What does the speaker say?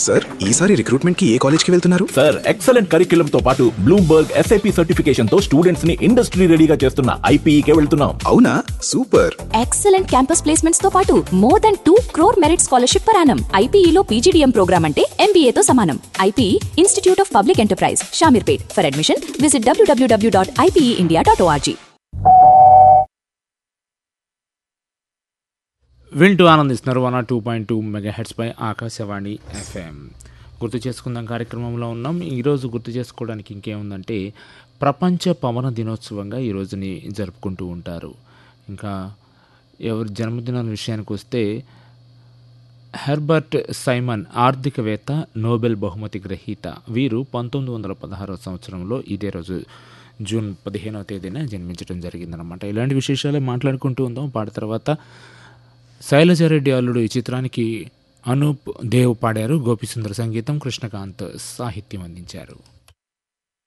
sir ఈసారి recruitment కి ఏ college కి వెళ్తున్నారు సార్ ఎక్సలెంట్ కరిక్యులం తో పాటు బ్లూంబర్గ్ ఎస్ఐపి సర్టిఫికేషన్ తో స్టూడెంట్స్ ని ఇండస్ట్రీ రెడీగా చేస్తున్న ఐపీఈకే వెళ్తున్నాం అవునా సూపర్ ఎక్సలెంట్ క్యాంపస్ ప్లేస్మెంట్స్ తో పాటు more than two crore merit scholarship per annum ఐపీఈలో పీజీడీఎం ప్రోగ్రామ్ అంటే MBA తో సమానం IPE Institute of Public Enterprise Shamirpet for admission visit W W W dot IPE dot O R G వింటూ ఆనందిస్తున్నారు one R two point two mega హెడ్స్పై Akashvani FM గుర్తు చేసుకుందాం కార్యక్రమంలో ఉన్నాం ఈరోజు గుర్తు చేసుకోవడానికి ఇంకేముందంటే ప్రపంచ పవన దినోత్సవంగా ఈ రోజుని జరుపుకుంటూ ఉంటారు ఇంకా ఎవరి జన్మదినం విషయానికి వస్తే హెర్బర్ట్ సైమన్ ఆర్థికవేత్త నోబెల్ బహుమతి గ్రహీత వీరు పంతొమ్మిది వందల పదహారవ సంవత్సరంలో ఇదే రోజు జూన్ పదిహేనవ తేదీన జన్మించడం జరిగిందనమాట ఇలాంటి విశేషాలే మాట్లాడుకుంటూ ఉందాం పాట తర్వాత శైలజారెడ్డి అల్లుడు ఈ చిత్రానికి అనూప్ దేవ్ పాడారు గోపిసుందర్ సంగీతం కృష్ణకాంత్ సాహిత్యం అందించారు